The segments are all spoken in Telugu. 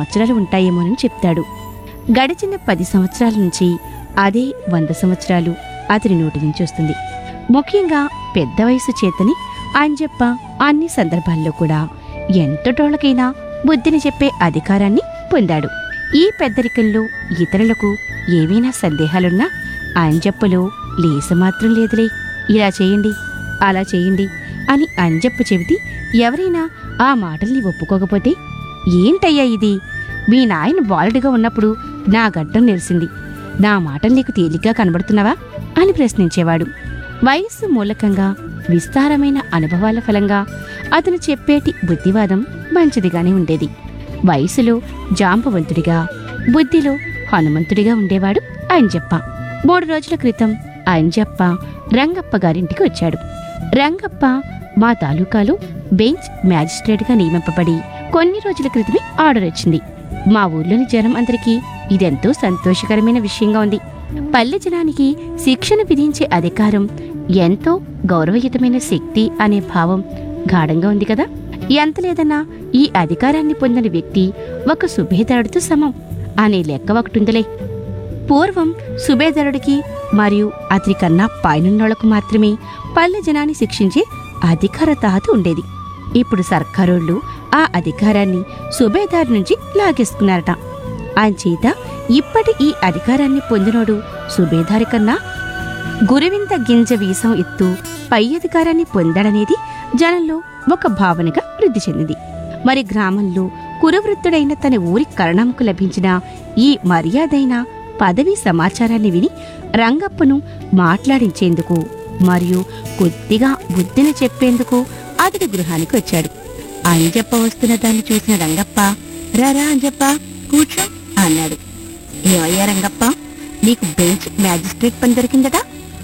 సంవత్సరాలు ఉంటాయేమోనని చెప్తాడు గడిచిన పది సంవత్సరాల నుంచి అదే వంద సంవత్సరాలు అతని నోటి నుంచి వస్తుంది ముఖ్యంగా పెద్ద వయసు చేతని అంజప్ప అన్ని సందర్భాల్లో కూడా ఎంతటోళ్ళకైనా బుద్ధిని చెప్పే అధికారాన్ని పొందాడు ఈ పెద్దరికంలో ఇతరులకు ఏవైనా సందేహాలున్నా అంజప్పలో లేస మాత్రం లేదులే ఇలా చేయండి అలా చేయండి అని అంజప్ప చెబితే ఎవరైనా ఆ మాటల్ని ఒప్పుకోకపోతే ఏంటయ్యా ఇది మీ నాయన బాలుడిగా ఉన్నప్పుడు నా గడ్డం నెరిసింది నా మాటలు నీకు తేలిగ్గా కనబడుతున్నావా అని ప్రశ్నించేవాడు వయస్సు మూలకంగా విస్తారమైన అనుభవాల ఫలంగా అతను చెప్పేటి బుద్ధివాదం మంచిదిగానే ఉండేది వయసులో జాంబవంతుడిగా బుద్ధిలో హనుమంతుడిగా ఉండేవాడు అంజప్ప మూడు రోజుల క్రితం అంజప్ప రంగప్ప గారింటికి వచ్చాడు రంగప్ప మా తాలూకాలో బెంచ్ మ్యాజిస్ట్రేట్గా నియమింపబడి కొన్ని రోజుల క్రితమే ఆర్డర్ వచ్చింది మా ఊర్లోని జనం అందరికీ ఇదెంతో సంతోషకరమైన విషయంగా ఉంది పల్లె జనానికి శిక్షణ విధించే అధికారం ఎంతో గౌరవయుతమైన శక్తి అనే భావం గాఢంగా ఉంది కదా ఎంత లేదన్నా ఈ అధికారాన్ని పొందిన వ్యక్తి ఒక సుబేదారుడితో సమం అనే లెక్క ఒకటుందిలే పూర్వం సుబేదారుడికి మరియు అతని కన్నా పైనున్నోళ్లకు మాత్రమే పల్లె జనాన్ని శిక్షించే అధికార తాహత ఉండేది ఇప్పుడు సర్కారోళ్ళు ఆ అధికారాన్ని సుబేదారు నుంచి లాగేసుకున్నారట అంచేత ఇప్పటి ఈ అధికారాన్ని పొందినోడు సుబేదారి కన్నా గురువింత గింజ వీసం ఎత్తు పై అధికారాన్ని పొందాడనేది జనంలో ఒక భావనగా వృద్ధి చెందింది మరి గ్రామంలో కురవృత్తుడైన తన ఊరి కరణంకు లభించిన ఈ మర్యాదైన పదవి సమాచారాన్ని విని రంగప్పను మాట్లాడించేందుకు మరియు కొద్దిగా బుద్ధిని చెప్పేందుకు అతడి గృహానికి వచ్చాడు అంజప్ప వస్తున్న దాన్ని చూసిన రంగప్ప రారా అంజప్ప కూర్చో అన్నాడు ఏమయ్యా రంగప్ప నీకు బెంచ్ మ్యాజిస్ట్రేట్ పని దొరికిందట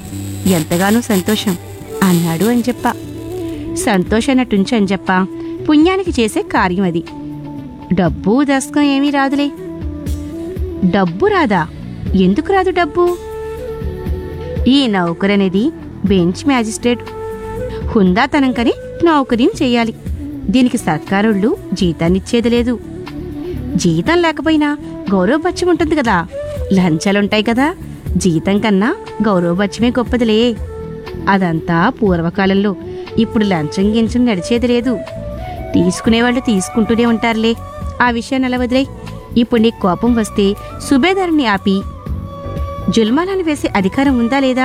ఎంతగానో సంతోషం అన్నాడు అంజప్ప సంతోషనటుంచు అంజప్ప పుణ్యానికి చేసే కార్యం అది డబ్బు దశకం ఏమీ రాదులే డబ్బు రాదా ఎందుకు రాదు డబ్బు ఈ నౌకరనేది బెంచ్ మ్యాజిస్ట్రేట్ హుందాతనంకనే నౌకరీని చేయాలి దీనికి సర్కారోళ్ళు జీతాన్నిచ్చేది లేదు జీతం లేకపోయినా గౌరవపత్యం ఉంటుంది కదా లంచాలుంటాయి కదా జీతం కన్నా గౌరవపత్యమే గొప్పదిలే అదంతా పూర్వకాలంలో ఇప్పుడు లంచం గించం నడిచేది లేదు తీసుకునేవాళ్ళు తీసుకుంటూనే ఉంటారులే ఆ విషయాన్ని అలా వదిలే ఇప్పుడు నీకు కోపం వస్తే సుబేదారుని ఆపి జుల్మానాన్ని వేసే అధికారం ఉందా లేదా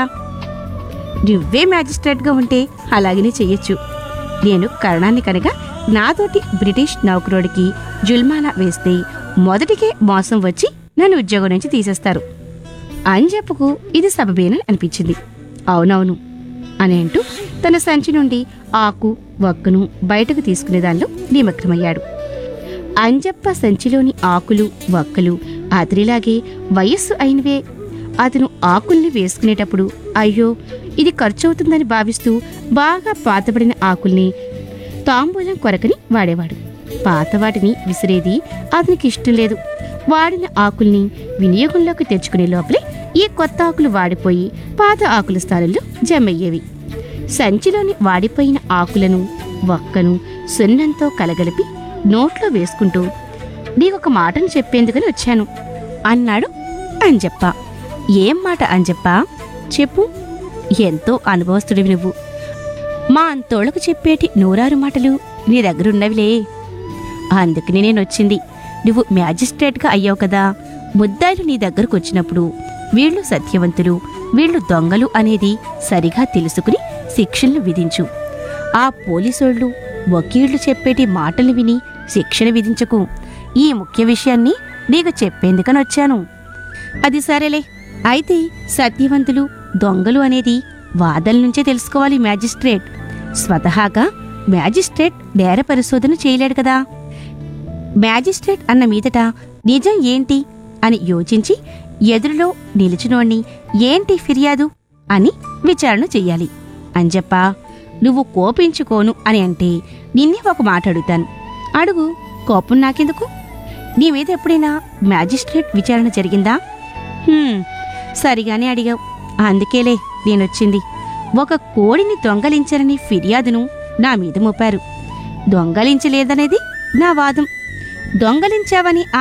నువ్వే మ్యాజిస్ట్రేట్గా ఉంటే అలాగనే చెయ్యొచ్చు నేను కరణాన్ని కనుక నాతోటి బ్రిటిష్ నౌకరుడికి జుల్మానా వేస్తే మొదటికే మోసం వచ్చి నన్ను ఉద్యోగం నుంచి తీసేస్తారు అంజప్పకు ఇది సబబేనని అనిపించింది అవునవును అని అంటూ తన సంచి నుండి ఆకు వక్కను బయటకు తీసుకునే దానిలో నిమగ్నమయ్యాడు అంజప్ప సంచిలోని ఆకులు వక్కలు అతనిలాగే వయస్సు అయినవే అతను ఆకుల్ని వేసుకునేటప్పుడు అయ్యో ఇది ఖర్చవుతుందని భావిస్తూ బాగా పాతబడిన ఆకుల్ని తాంబూలం కొరకని వాడేవాడు పాత వాటిని విసిరేది అతనికి ఇష్టం లేదు వాడిన ఆకుల్ని వినియోగంలోకి తెచ్చుకునే లోపలే ఈ కొత్త ఆకులు వాడిపోయి పాత ఆకుల స్థానంలో జమయ్యేవి సంచిలోని వాడిపోయిన ఆకులను వక్కను సున్నంతో కలగలిపి నోట్లో వేసుకుంటూ నీకొక మాటను చెప్పేందుకని వచ్చాను అన్నాడు అంజప్ప ఏం మాట అంజప్ప చెప్పు ఎంతో అనుభవస్తుడివి నువ్వు మా అంతోళ్లకు చెప్పేటి నూరారు మాటలు నీ దగ్గరున్నవిలే అందుకని నేను వచ్చింది నువ్వు మ్యాజిస్ట్రేట్గా అయ్యావు కదా ముద్దాయిలు నీ దగ్గరకు వచ్చినప్పుడు వీళ్ళు సత్యవంతులు వీళ్ళు దొంగలు అనేది సరిగా తెలుసుకుని శిక్షలను విధించు ఆ పోలీసోళ్ళు వకీళ్లు చెప్పేటి మాటలు విని శిక్షణ విధించకు ఈ ముఖ్య విషయాన్ని నీకు చెప్పేందుకని వచ్చాను అది సరేలే అయితే సత్యవంతులు దొంగలు అనేది వాదన నుంచే తెలుసుకోవాలి మ్యాజిస్ట్రేట్ స్వతహాగా మ్యాజిస్ట్రేట్ నేర పరిశోధన చేయలేడు కదా మ్యాజిస్ట్రేట్ అన్న మీదట నిజం ఏంటి అని యోచించి ఎదురులో నిలిచినోణ్ణి ఏంటి ఫిర్యాదు అని విచారణ చెయ్యాలి అంజప్ప నువ్వు కోపించుకోను అని అంటే నిన్నే ఒక మాట అడుగుతాను అడుగు కోపం నాకెందుకు నీ మీద ఎప్పుడైనా మ్యాజిస్ట్రేట్ విచారణ జరిగిందా "హ్మ్, సరిగానే అడిగావు అందుకేలే నేనొచ్చింది ఒక కోడిని దొంగలించారని ఫిర్యాదును నా మీద మోపారు దొంగలించలేదనేది నా వాదం దొంగలించావని ఆ